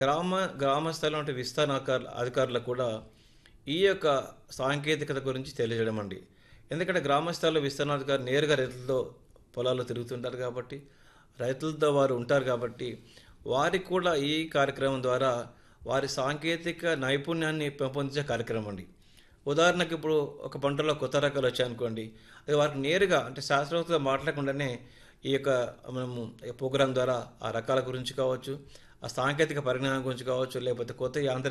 గ్రామ గ్రామ స్థాయిలో ఉంటే విస్తరణ అధికారులు అధికారులకు కూడా ఈ యొక్క సాంకేతికత గురించి తెలియజేయడం అండి ఎందుకంటే గ్రామ స్థాయిలో విస్తరణ అధికారులు నేరుగా రైతులతో పొలాల్లో తిరుగుతుంటారు కాబట్టి రైతులతో వారు ఉంటారు కాబట్టి వారికి కూడా ఈ కార్యక్రమం ద్వారా వారి సాంకేతిక నైపుణ్యాన్ని పెంపొందించే కార్యక్రమం అండి ఉదాహరణకు ఇప్పుడు ఒక పంటలో కొత్త రకాలు వచ్చాయనుకోండి అది వారికి నేరుగా అంటే శాస్త్రవేత్తగా మాట్లాడకుండానే ఈ యొక్క మనము ఈ ప్రోగ్రాం ద్వారా ఆ రకాల గురించి కావచ్చు ఆ సాంకేతిక పరిజ్ఞానం గురించి కావచ్చు లేకపోతే కొత్త యాంత్రిక